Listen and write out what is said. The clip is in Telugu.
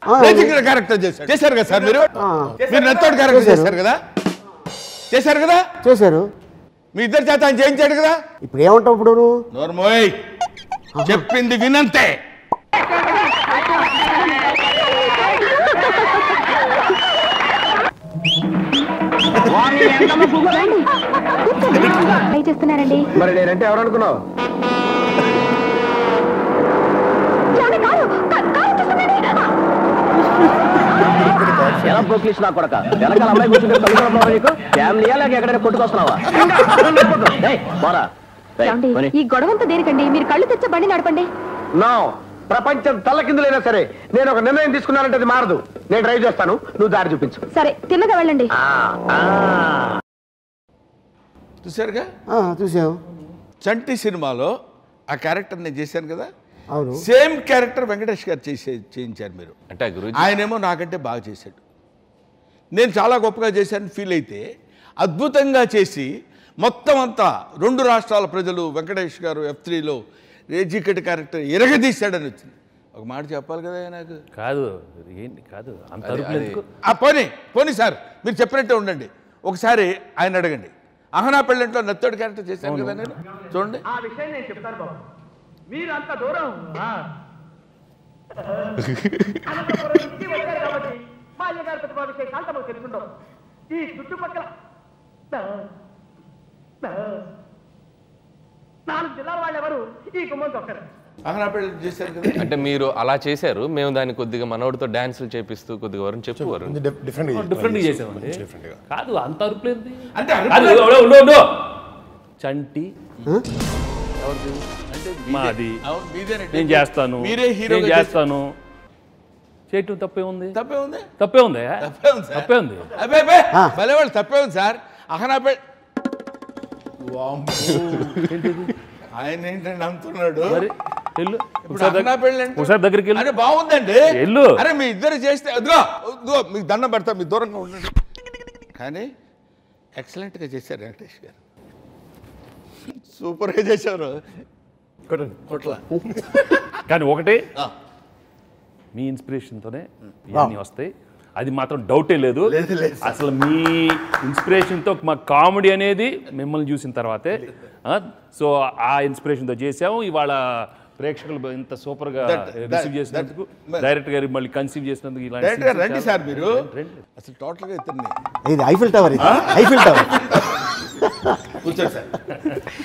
రేజింగ్ క్యారెక్టర్ చేశారు చేశారు కదా సార్ మీరు మీరు నెత్తోడు క్యారెక్టర్ చేశారు. చేశారు కదా చేశారు కదా చేశారు మీ ఇద్దరు చేత ఆయన చేయించాడు కదా ఇప్పుడు ఏమంటావు ఇప్పుడు నువ్వు నోర్మోయ్ చెప్పింది వినంతే ట్రై చేస్తున్నారండి మరి నేనంటే ఎవరు అనుకున్నావు ఎలా పోక్లీస్ నా కొడక వెనకాల అమ్మాయి కూర్చుంటే కళ్ళు కనపడవా నీకు ఫ్యామిలీయా లేక ఎక్కడైనా కొట్టుకొస్తున్నావా డేయ్, పోరా డేయ్, ఏమండి, పోనీ. ఈ గొడవంతా దేనికండి మీరు కళ్ళు తెచ్చే బండి నడపండి నో ప్రపంచం తల్లకిందులైనా సరే నేను ఒక నిర్ణయం తీసుకున్నానంటే అది మారదు నేను డ్రైవ్ చేస్తాను నువ్వు దారి చూపించు సరే తిన్నగా వెళ్ళండి ఆ, ఆ. చూశారుగా ఆ, చూసావు చంటి సినిమాలో ఆ క్యారెక్టర్ నేను చేశాను కదా అవును సేమ్ క్యారెక్టర్ వెంకటేష్ గారు చేసే చేయించారు మీరు అంటే గురుజీ ఆయనేమో నాకంటే బాగా చేశాడు నేను చాలా గొప్పగా చేశాను ఫీల్ అయితే అద్భుతంగా చేసి మొత్తం అంతా రెండు రాష్ట్రాల ప్రజలు వెంకటేష్ గారు ఎఫ్ త్రీలో రేజికటి క్యారెక్టర్ ఎరగదీశాడని వచ్చింది ఒక మాట చెప్పాలి కదా నాకు కాదు ఏంటి కాదు అంత అరుపులు ఎందుకు ఆ పోనీ పోనీ సార్ మీరు చెప్పినట్టే ఉండండి ఒకసారి ఆయన అడగండి అహనా పెళ్ళంట్లో నత్తోడి క్యారెక్టర్ చేశాను కదా నేను చూడండి ఆ విషయం నేను చెప్తాను బాబు మీరు అంత దూరం ఆ. అనంతపురం నుంచి వచ్చారు కాబట్టి మా అయ్యగారి ప్రతిభా విశేషాలు తమకు తెలుసుండవు ఈ చుట్టుపక్కల నా- నా- నాలుగు జిల్లాల వాళ్ళు ఎవరు ఈ గుమ్మం తొక్కరు అహనా పెళ్ళి చేశారు కదా అంటే మీరు అలా చేశారు మేము దాన్ని కొద్దిగా మనోడితో డాన్సులు చేపిస్తూ కొద్దిగా వరుణ్ చెప్పు వరుణ్ డిఫరెంట్ డిఫరెంట్ చేసామండి కాదు అంత అరుపులు ఏంటి అంటే కాదు, అరుపులు- ఉండు, ఉండు, ఉండు. చంటి అంటే మాది అవును, మీదేనండి. నేను చేస్తాను మీరే హీరో నేను చేస్తాను చేయటం తప్పే ఉంది తప్పే ఉంది తప్పే ఉంది తప్పే ఉంది సార్ తప్పే ఉంది అబ్బే అబ్బే భలే వాళ్ళు తప్పే ఉంది సార్ అహనా పెళ్ళి ఆయన ఏంటంటే నమ్ముతున్నాడు మరి వెళ్ళు ఇప్పుడు ఒకసారి అహనా దగ్గ- పెళ్ళి అంటే- ఒకసారి దగ్గరికి వెళ్ళు అరే బాగుందండి వెళ్ళు. అరే మీ ఇద్దరు చేస్తే అదిగో అదిగో మీకు దండం పెడతా మీ దూరంగా ఉండండి కానీ ఎక్సలెంట్గా చేశారు వెంకటేష్ గారు సూపర్గా చేశారు కొట్ల కానీ ఒకటి ఆ. మీ ఇన్స్పిరేషన్తోనే ఇవన్నీ వస్తాయి అది మాత్రం డౌటే లేదు లేదు, లేదు సార్. అసలు మీ ఇన్స్పిరేషన్తో మా కామెడీ అనేది మిమ్మల్ని చూసిన తర్వాతే సో ఆ ఇన్స్పిరేషన్తో చేసాము ఇవాళ ప్రేక్షకులు ఇంత సూపర్ గా That- that- రిసీవ్ చేసినందుకు that- డైరెక్టర్ గారు మళ్ళీ కన్సీవ్ చేసినందుకు ఇలాంటి డైరెక్ట్గా scenes రండి చాలా- సార్ మీరు రండి. అసలు టోటల్గా ఇతన్ని ఇది ఐఫిల్ టవర్ ఇది ఐఫిల్ టవర్ కూర్చోండి సార్